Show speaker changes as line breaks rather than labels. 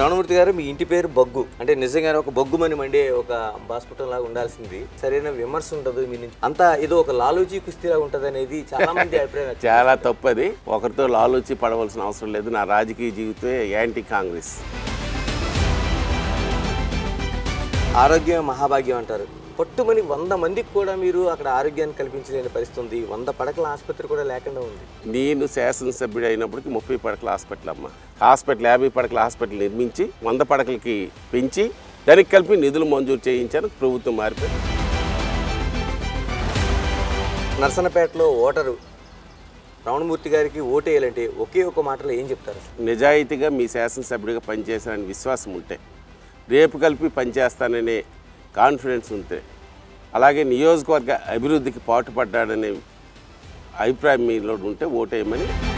రమణమూర్తి గారు మీ ఇంటి పేరు బొగ్గు అంటే నిజంగానే ఒక బొగ్గుమని మండే ఒక హాస్పిటల్ లాగా ఉండాల్సింది సరైన విమర్శ ఉండదు మీ నుంచి అంతా ఏదో ఒక లాలూచి కుస్తీలా ఉంటది అనేది చాలా మంది అభిప్రాయం వ్యక్తం
చాలా తప్పది ఒకరితో లాలోచి పడవలసిన అవసరం లేదు నా రాజకీయ జీవితమే యాంటీ కాంగ్రెస్
ఆరోగ్యం మహాభాగ్యం అంటారు పట్టుమని వంద మందికి కూడా మీరు అక్కడ ఆరోగ్యాన్ని కల్పించలేని పరిస్థితి ఉంది వంద పడకల ఆసుపత్రి కూడా లేకుండా ఉంది
నేను శాసనసభ్యుడు అయినప్పటికీ ముప్పై పడకల హాస్పిటల్ అమ్మ హాస్పిటల్ యాభై పడకల హాస్పిటల్ నిర్మించి వంద పడకలకి పెంచి దానికి కలిపి నిధులు మంజూరు చేయించాను ప్రభుత్వం మారిపోయి
నర్సనపేటలో ఓటరు రమణమూర్తి గారికి ఓటేయాలంటే ఒకే ఒక మాటలో ఏం చెప్తారు
నిజాయితీగా మీ శాసనసభ్యుడిగా పనిచేశానని విశ్వాసం ఉంటే రేపు కలిపి పనిచేస్తాననే కాన్ఫిడెన్స్ ఉంటే అలాగే నియోజకవర్గ అభివృద్ధికి పాటుపడ్డాడనే అభిప్రాయం మీలో ఉంటే ఓటేయమని